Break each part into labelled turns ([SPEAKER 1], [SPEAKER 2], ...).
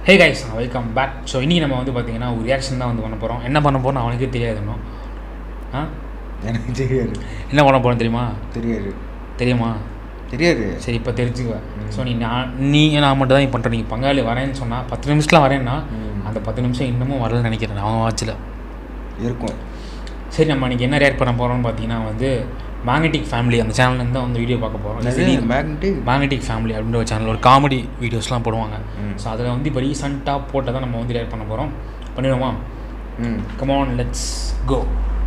[SPEAKER 1] ஹே guys welcome back so இன்றைக்கி நம்ம வந்து பார்த்தீங்கன்னா ஒரு ரியாக்ஷன் தான் வந்து பண்ண போகிறோம் என்ன பண்ண போகிறோம் அவனுக்கே தெரியாது இன்னும் ஆ
[SPEAKER 2] எனக்கு தெரியாது
[SPEAKER 1] என்ன பண்ண போகிறோம் தெரியுமா
[SPEAKER 2] தெரியாது
[SPEAKER 1] தெரியுமா
[SPEAKER 2] தெரியாது
[SPEAKER 1] சரி இப்போ தெரிஞ்சுக்குவேன் ஸோ நீ நான் நீ நான் மட்டும் தான் பண்ணுறேன் நீங்கள் பங்காளி வரேன்னு சொன்னால் பத்து நிமிஷத்தில் வரேன்னா
[SPEAKER 2] ம்.
[SPEAKER 1] அந்த பத்து நிமிஷம் இன்னமும் வரலன்னு நினைக்கிறேன் அவன் வாட்சில்
[SPEAKER 2] இருக்கும்
[SPEAKER 1] சரி நம்ம இன்றைக்கி என்ன ரியாக்ட் பண்ண போகிறோம்னு பார்த்தீங்கன்னா வந்து மேக்னெட்டிக் ஃபேமிலி அந்த சேனல்லேருந்து தான் வந்து வீடியோ பார்க்க போகிறோம் சரி
[SPEAKER 2] மேக்னெட்டிக்
[SPEAKER 1] மேக்னெட்டிக் ஃபேமிலி அப்படின்ற ஒரு சேனல் ஒரு காமெடி வீடியோஸ்லாம் போடுவாங்க
[SPEAKER 2] ம்.
[SPEAKER 1] ஸோ அதில் வந்து இப்போ ரீசெண்டாக போட்டதை தான் நம்ம வந்து ரியாக்ட் பண்ண போகிறோம் பண்ணிடுவோமா
[SPEAKER 2] ம்
[SPEAKER 1] கமான் லெட்ஸ் கோ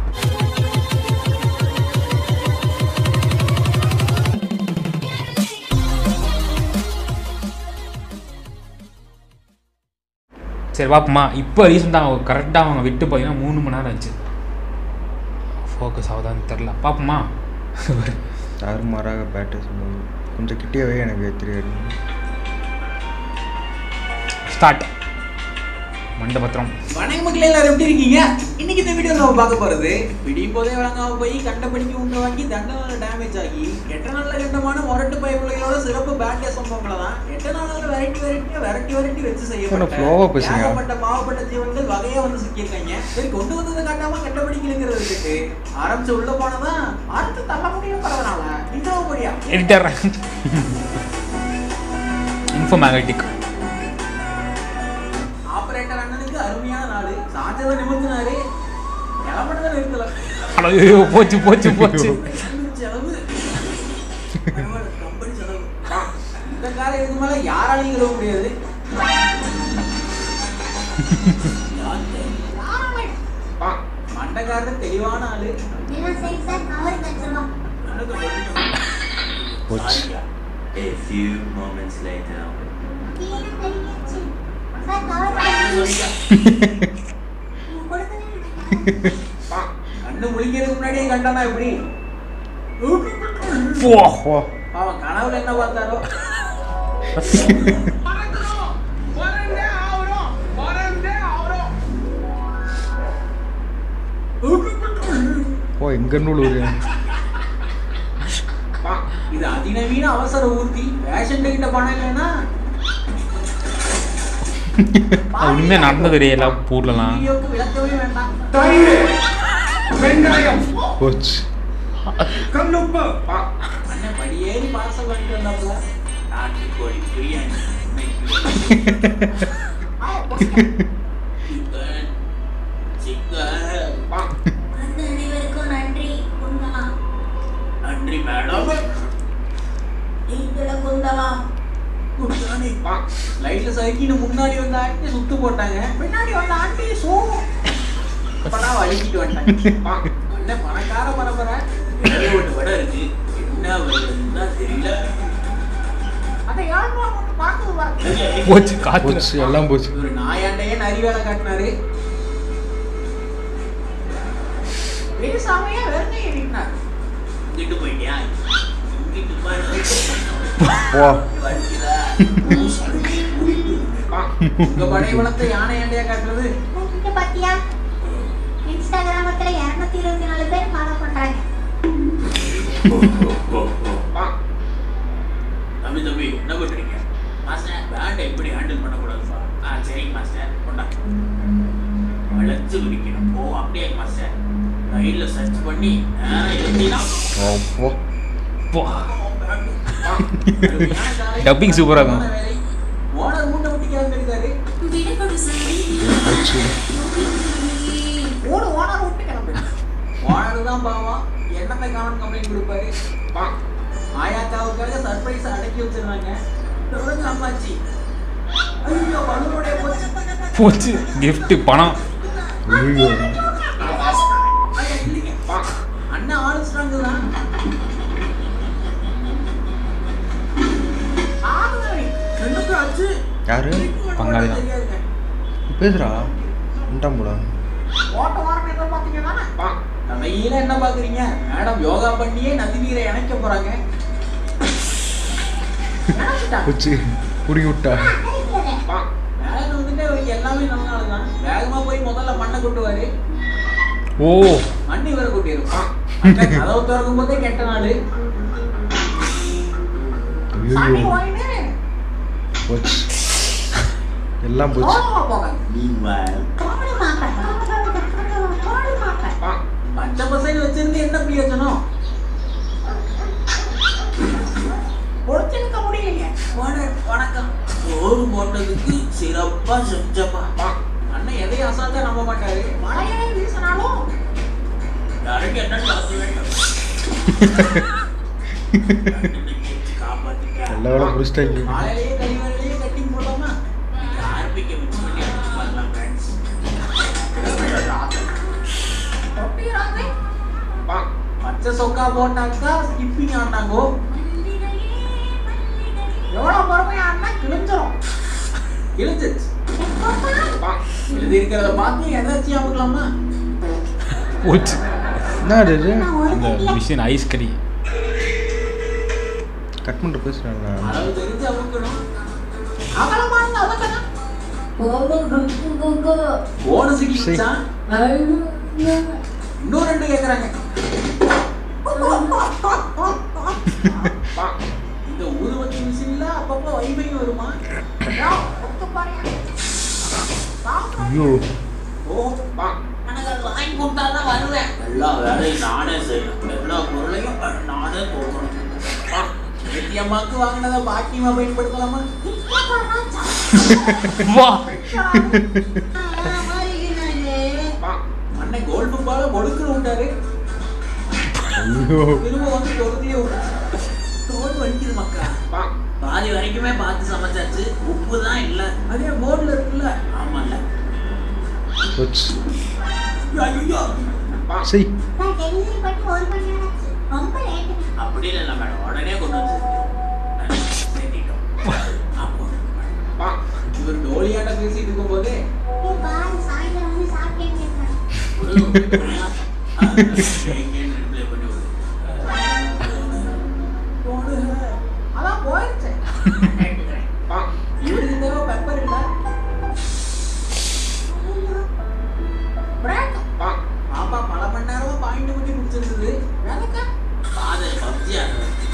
[SPEAKER 1] சரி பாப்போமா இப்போ ரீசெண்டாக அவங்க கரெக்டாக அவங்க விட்டு பார்த்தீங்கன்னா மூணு மணி நேரம் ஆச்சு ஃபோக்கஸ் ஆகுதான்னு தெரில பாப்போமா
[SPEAKER 2] தாறுமாறாக பேட்டர் சொல்லுவாங்க கொஞ்சம் கிட்டேவே எனக்கு தெரியாது
[SPEAKER 1] ஸ்டார்ட் மண்டபத்திரம்
[SPEAKER 3] வணக்கம் மக்களே எல்லாரும் எப்படி இருக்கீங்க இன்னைக்கு இந்த வீடியோ நம்ம பார்க்க போறது விடியும் போதே வழங்காம போய் கண்டபடிக்கு உண்டை வாங்கி தண்டனால டேமேஜ் ஆகி எட்ட நாள்ல கண்டமான முரட்டு பயப்பிள்ளைகளோட சிறப்பு பேட்டே சம்பவங்களை தான் எட்ட நாளால வெரைட்டி வெரைட்டியா வெரைட்டி வெரைட்டி வச்சு
[SPEAKER 2] என்ன flow ஆ பேசுங்க?
[SPEAKER 3] செய்யப்பட்ட ஏகப்பட்ட பாவப்பட்ட ஜீவன்கள் வகையா வந்து சிக்கியிருக்காங்க சரி கொண்டு வந்ததை காட்டாம கண்டபடிக்கலுங்கிறது விட்டுட்டு ஆரம்பிச்சு உள்ள போனதான் அடுத்து தள்ள முடியும் பரவனால இன்னும் முடியா
[SPEAKER 1] எடிட்டர் இன்ஃபோ மேக்னெட்டிக்
[SPEAKER 3] ஆபரேட்டர் அண்ணனுக்கு அருமையான நாடு சாஞ்சதை நிமிர்த்தினாரு கிளம்பட்டதை நிறுத்தல
[SPEAKER 1] ஐயோ போச்சு போச்சு போச்சு
[SPEAKER 3] செலவு கம்பெனி செலவு இந்த காரை இதுக்கு மேல யாராலையும் கழுவ முடியாது மண்டக்காரர் தெளிவான ஆளு
[SPEAKER 4] இதெல்லாம் சரி சார் கவருக்கு வச்சிருவோம்
[SPEAKER 3] அண்ணனுக்கு சொல்லிட்டோம்.
[SPEAKER 2] போச்சு
[SPEAKER 5] A few moments later.
[SPEAKER 4] கீழே தெரியாச்சு சார் கவர்
[SPEAKER 3] சொல்லிட்டேன்.
[SPEAKER 4] கொடுக்கவே
[SPEAKER 3] கண்ணு முழிக்கிறதுக்கு முன்னாடியே கண்டானா எப்படி
[SPEAKER 1] போ
[SPEAKER 2] போ
[SPEAKER 3] அவன் கனவுல என்ன பார்த்தாரோ
[SPEAKER 2] போ எங்க நூல்
[SPEAKER 3] இது அதிநவீன அவசர ஊர்தி பேஷண்ட் கிட்ட பணம் இல்லைன்னா
[SPEAKER 1] உண்மையா நடந்தது எல்லாம் ஊர்லலாம்
[SPEAKER 3] வீடியோக்கு விளக்கவே வேண்டாம்
[SPEAKER 2] போச்சு
[SPEAKER 3] அண்ணன் படியேறி பார்சல் வாங்கிட்டு வந்தாப்புல
[SPEAKER 5] நாட்டுக்கோழி பிரியாணி சிக்கன்
[SPEAKER 4] அந்த அனைவருக்கும் நன்றி குந்தலாம்
[SPEAKER 5] நன்றி மேடம்
[SPEAKER 4] நீங்கள குந்தலாம்
[SPEAKER 3] லைட்ல சறுக்கின்னு முன்னாடி வந்த ஆண்டி சுத்து போட்டாங்க பின்னாடி வந்த ஆண்டி சோ அப்பதான் வலிக்கிட்டு வந்துட்டாங்க அண்ணன் பணக்கார பரம்பரை
[SPEAKER 5] ஒரே ஒரு வடை இருக்கு என்ன வருதுன்னு தான் தெரியல
[SPEAKER 3] அதை யாருமா பார்த்து வரேன்
[SPEAKER 1] போச்சு காத்து
[SPEAKER 2] போச்சு எல்லாம் போச்சு
[SPEAKER 3] ஒரு நாயாண்டையே நரி வேலை காட்டினாரு பேசாமையே வெறுமையை வீட்டினார்
[SPEAKER 5] இங்கிட்டு போயிட்டியா இங்கிட்டு பாரு
[SPEAKER 2] போ
[SPEAKER 5] வருகிறா
[SPEAKER 3] உங்க படை வளர்த்த யானை ஆண்டையா காட்டுறது
[SPEAKER 4] இங்க பாத்தியா இன்ஸ்டாகிராமத்துல இருநூத்தி இருபத்தி நாலு பேர் ஃபாலோ பண்றாங்க
[SPEAKER 5] தம்பி தம்பி என்ன பண்றீங்க மாஸ்டர் பேண்டை எப்படி ஹேண்டில் பண்ணக்கூடாதுப்பா ஆ சரிங்க மாஸ்டர் கொண்டா வளைச்சு பிடிக்கணும் ஓ அப்படியே மாஸ்டர் ரைட்ல சர்ச் பண்ணி நேரா எழுதினா
[SPEAKER 2] ஓ, போ
[SPEAKER 1] போ Dubbing super ஆ இருக்கும்.
[SPEAKER 3] ஓனர் மூட்டை முட்டிக்காம இருக்காரு
[SPEAKER 4] விடுபடு சாமி
[SPEAKER 2] போச்சு
[SPEAKER 3] ஓடு ஓனர் விட்டு கிளம்பு ஓனர் தான் பாவம் என்னத்தை காணும் கம்ப்ளைண்ட் கொடுப்பாரு ஆயாக்காவுக்காக சர்ப்ரைஸ் அடக்கி வச்சிருந்தாங்க தொடர்ந்து அம்மாச்சி ஐயோ பலனுடைய போச்சு
[SPEAKER 1] போச்சு gift பணம்
[SPEAKER 2] ஐயோ
[SPEAKER 3] ஐயா, இல்லைங்க. அண்ணன் ஆளு ஸ்ட்ராங்கு தான் ஆகுது. ரெண்டுக்கும் அச்சு.
[SPEAKER 2] யாரு
[SPEAKER 1] பங்காளி தான்.
[SPEAKER 3] தெரியாதுங்க.
[SPEAKER 2] பேசுறா உண்டாம் போல
[SPEAKER 3] ஓட்ட வாரம் எதிர்பார்த்தீங்க தானே? தலையில என்ன பாக்குறீங்க மேடம் யோகா பண்ணியே நதிநீரை இணைக்க போறாங்க இணைச்சிட்டாங்க.
[SPEAKER 2] போச்சு குடி விட்டா
[SPEAKER 3] மேடம் வந்துட்டு அவருக்கு எல்லாமே நல்ல நாள் தான் வேகமா போய் முதல்ல மண்ணை கொட்டுவாரு
[SPEAKER 1] ஓ
[SPEAKER 3] மண்ணு இவரை கொட்டிடும் கதவு திறக்கும் போதே கெட்ட நாள் சாமி
[SPEAKER 2] ஐயோ
[SPEAKER 3] வாங்கினே
[SPEAKER 2] போச்சு எல்லாம் போச்சு
[SPEAKER 3] கோவமா போகாது
[SPEAKER 5] Meanwhile,
[SPEAKER 4] கோழி மாப்பேன் கோழி மாப்பேன்
[SPEAKER 3] பச்சை பசங்க வச்சிருந்து என்ன பிரயோஜனம் பொறுத்திருக்க முடியலைங்க
[SPEAKER 5] வண- வணக்கம் சோறு போட்டதுக்கு சிறப்பா செஞ்சப்பா
[SPEAKER 3] அண்ணன் எதையும் அசால்ட்டா நம்ப மாட்டாரு மழையே வீசினாலும்
[SPEAKER 5] யாருக்கு என்ன காசு வேண்டும் காப்பாத்திட்டேன்
[SPEAKER 2] எல்லா வேலை முடிச்சிட்டாங்க
[SPEAKER 3] காலையிலேயே கழிவறையிலேயே கட்டி போடலாமா
[SPEAKER 5] ஆர்பிக்க மிக்ஸ் பண்ணி அடிச்சு பார்க்கலாம் ஃப்ரெண்ட்ஸ்
[SPEAKER 3] தொட்டிறாங்க பச்சை சொக்கா போட்டாக்கா ஸ்கிப்பிங் ஆனாங்கோ எவ்வளவு பொறுமையா ஆடினா கிழிஞ்சிரும் கிழிஞ்சிச்சு எழுதி இருக்கிறத பார்த்து எதாச்சும் அமுக்கலாமா
[SPEAKER 1] போச்சு
[SPEAKER 2] என்ன அது இது
[SPEAKER 4] நான் ஒரு
[SPEAKER 1] அந்த
[SPEAKER 4] கையில
[SPEAKER 1] மிஷின் ஐஸ் கடி
[SPEAKER 2] கட் பண்ணிட்டு பேசுகிறேன்
[SPEAKER 3] அளவு தெரிஞ்சு அமுக்கணும் அகலமானது அமுக்கணும் போனஸ் கிழிச்சா இன்னும் ரெண்டு கேக்குறாங்க இந்த ஊதுவத்தி மிஷின்ல அப்பப்போ வைஃபை வருமா
[SPEAKER 2] ஐயோ
[SPEAKER 3] ஓ
[SPEAKER 5] எனக்கு அது வாங்கி கொடுத்தாதான் வருவேன் எல்லா வேலையும் நானே செய்யணும் எல்லா பொருளையும் நானே போகணும்
[SPEAKER 3] நித்யம்மாக்கு வாங்கினதை பாக்கியமா பயன்படுத்தலாமா
[SPEAKER 1] வா
[SPEAKER 3] அண்ணன் கோல்டு பால ஒடுக்குற விட்டாரு
[SPEAKER 2] ஐயோ
[SPEAKER 3] திரும்ப வந்து தொகுதியே விட்டாரு
[SPEAKER 5] தோல் வலிக்குது மக்கா பாதி வரைக்குமே பார்த்து சமைச்சாச்சு உப்பு தான் இல்லை
[SPEAKER 3] அதே போர்டுல இருக்குல்ல
[SPEAKER 5] ஆமால்ல
[SPEAKER 2] போச்சு
[SPEAKER 5] ஐயோ
[SPEAKER 2] செய்
[SPEAKER 4] நான் டெலிவரி பண்ணி ஒரு மணி நேரம் ஆச்சு. ரொம்ப லேட்டு
[SPEAKER 5] அப்படி இல்லை மேடம் உடனே கொண்டு வந்து சேர்த்திட்டோம் ஆமா
[SPEAKER 3] இவர் டோலியாட்ட பேசிட்டு இருக்கும் போதே
[SPEAKER 4] நீ பாரு சாயந்தரம் வந்து சாப்பிட்டேன்னு இருக்காரு
[SPEAKER 5] எங்கேன்னு ரிப்ளை பண்ணி விடு
[SPEAKER 3] போடுங்க. அதான் போயிருச்சு இவருக்கு தேவை பெப்பர் இல்ல பிரேக் பாப்பா பல மணி நேரமா பாயிண்ட் பண்ணி முடிச்சிருந்தது வேலைக்கா
[SPEAKER 5] காதல் பப்ஜியா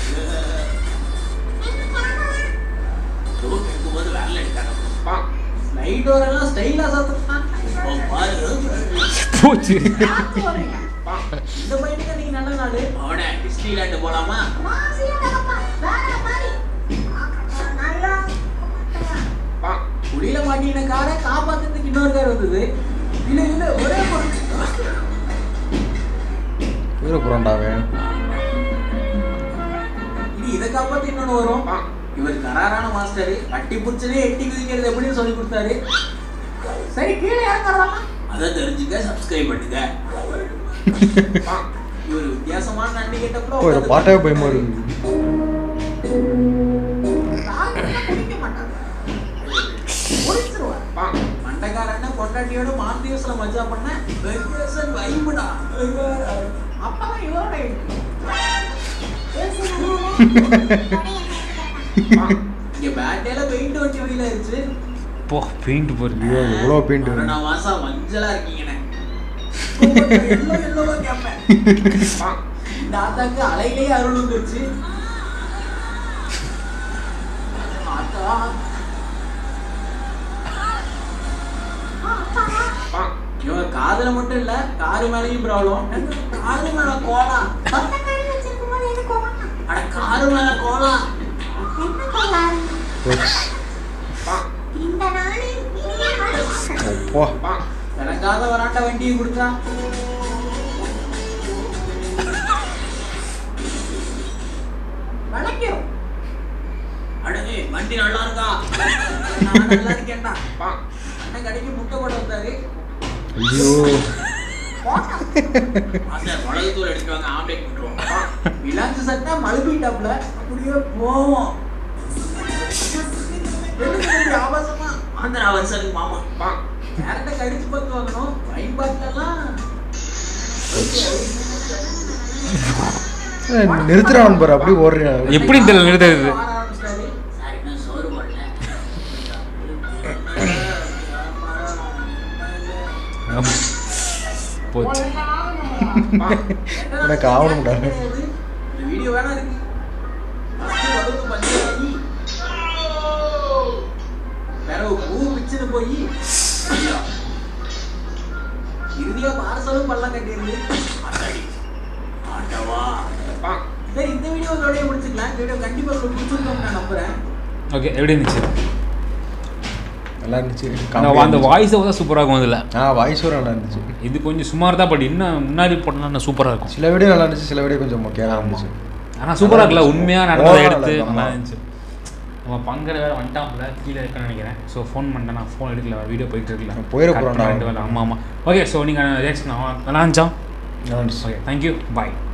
[SPEAKER 5] தூக்கி இருக்கும்போது வேலை எடுக்காங்க
[SPEAKER 3] ஸ்லைட் டோர் எல்லாம் ஸ்டைலா சாப்பிட்டான்
[SPEAKER 5] இப்போ பாரு
[SPEAKER 1] போச்சு
[SPEAKER 3] இந்த பையனுக்கு நீங்க நல்ல நாடு
[SPEAKER 5] அவனே டிஸ்னிலாண்டு போலாமா
[SPEAKER 3] குடியில மாட்டின காரை காப்பாத்துறதுக்கு இன்னொரு கார் வந்தது இல்ல இல்ல ஒரே பொருள்
[SPEAKER 2] வீர புறாண்டாவன்
[SPEAKER 3] இது இதை காப்பாத்தி இன்னொன்னு வரும் இவர் கராரான மாஸ்டர் கட்டி புடிச்சதே எட்டி குதிக்கிறது எப்படின்னு சொல்லி கொடுத்தாரு சரி கீழே இறங்குறதாமா
[SPEAKER 5] அதை தெரிஞ்சுக்க சப்ஸ்கிரைப் பண்ணுங்க
[SPEAKER 3] இவர் வித்தியாசமான நன்றி கேட்டப்போ
[SPEAKER 2] ஓ இதை பாட்டாவே பயமா இருக்கு
[SPEAKER 3] குடிக்க மாட்டாங்க குடிச்சிருவார் மண்டக்காரன பொண்டாட்டியோட மாந்தியஸ்ல மஜா பண்ண வெங்கடேசன் வைபுடா அப்பதான் இவரோட இங்க பேட்டையில பெயிண்ட் வண்டி வெளியில இருந்துச்சு
[SPEAKER 1] போ பெயிண்ட் போறது
[SPEAKER 2] ஐயோ எவ்வளோ பெயிண்ட்
[SPEAKER 5] கொரோனா மாசம் மஞ்சளா இருக்கீங்கண்ணே
[SPEAKER 3] எல்லோ எல்லோவா கேப்பேன் இந்த ஆத்தாக்கு அலையிலேயே அருள் வந்துருச்சு ஆத்தா இவன் காதுல மட்டும் இல்ல காரு மேலயும் ப்ராப்ளம் காரு மேல கோலா அட காரு மேல கோலா
[SPEAKER 2] போச்சு
[SPEAKER 4] இந்த நாளில் இனிய நாள்.
[SPEAKER 2] அப்பா
[SPEAKER 3] எனக்காக வராண்ட வண்டியை கொடுத்தா விளக்கிரும்
[SPEAKER 5] அடே வண்டி நல்லா இருக்கா
[SPEAKER 3] நான் நல்லா இருக்கேன்டா அண்ணன் கடைக்கு முட்டை போட வந்தாரு
[SPEAKER 2] ஐயோ
[SPEAKER 5] மாஸ்டர் மிளகுத்தூள் எடுத்து வாங்க ஆம்லேட் விட்டுருவோம்
[SPEAKER 3] விளாஞ்சு சட்டா மழுப்பிட்டாப்ல அப்படியே போவோம் எதுக்கு இப்படி ஆபாசமா
[SPEAKER 5] ஆந்திரா வருஷத்துக்கு மாமா
[SPEAKER 3] கேரட்டை கடிச்சு பார்த்து வாங்கணும் வைன் பாட்டிலெல்லாம்
[SPEAKER 2] நிறுத்துறான் பாரு அப்படியே ஓடுறேன்
[SPEAKER 1] எப்படி தெரியல நிறுத்துறது
[SPEAKER 3] ஆட ஆரம்பிச்சிட்டாரு.
[SPEAKER 5] சார் இன்னும் சோறு போடல
[SPEAKER 1] ஆமா. போச்சு
[SPEAKER 2] எனக்கு ஆகணும்டா.
[SPEAKER 3] இந்த வீடியோ வேணா இருக்கு ஃபர்ஸ்ட் வகுப்பு பஞ்சாயி வேற ஒரு பூ பிச்சுன்னு போகுது
[SPEAKER 5] அத்தாடி ஆண்டவா
[SPEAKER 3] சரி இந்த வீடியோ இதோடய முடிச்சுக்கலாம் இந்த வீடியோ கண்டிப்பா உங்களுக்கு பிடிச்சிருக்கும்னு நான் நம்புறேன்
[SPEAKER 1] ஓகே எப்படி இருந்துச்சு
[SPEAKER 2] நல்லா இருந்துச்சு
[SPEAKER 1] அந்த அந்த வாய்ஸ் தான் சூப்பராக இருக்கும் அதில்
[SPEAKER 2] ஆ வாய்ஸ் வர நல்லா இருந்துச்சு
[SPEAKER 1] இது கொஞ்சம் சுமார் தான் பட் இன்னும் முன்னாடி போட்டோம்னா சூப்பராக இருக்கும்
[SPEAKER 2] சில வீடியோ நல்லா இருந்துச்சு சில வீடியோ கொஞ்சம் மொக்கையாக இருந்துச்சு
[SPEAKER 1] ஆனால் சூப்பராக இருக்குல்ல உண்மையாக நடந்ததை
[SPEAKER 2] ஓ,
[SPEAKER 1] எடுத்து
[SPEAKER 2] நல்லா
[SPEAKER 1] நல்லா
[SPEAKER 2] இருந்துச்சு.
[SPEAKER 1] இருந்துச்சு நம்ம பங்கரை வேறு வந்துட்டாப்புல கீழே இருக்கேன்னு நினைக்கிறேன் ஸோ ஃபோன் பண்ணிட்டேன் நான் ஃபோன் எடுக்கல வீடியோ போயிட்டு இருக்கல
[SPEAKER 2] போயிட
[SPEAKER 1] Cut
[SPEAKER 2] போறோம்டா.
[SPEAKER 1] பண்ணிட்டு வரல. ஆமாம் ஆமாம் ஓகே ஸோ நீங்கள் ரியாக்ஷன் நல்லா இருந்துச்சா
[SPEAKER 2] நல்லா இருந்துச்சு
[SPEAKER 1] ஓகே தேங்க்யூ பாய்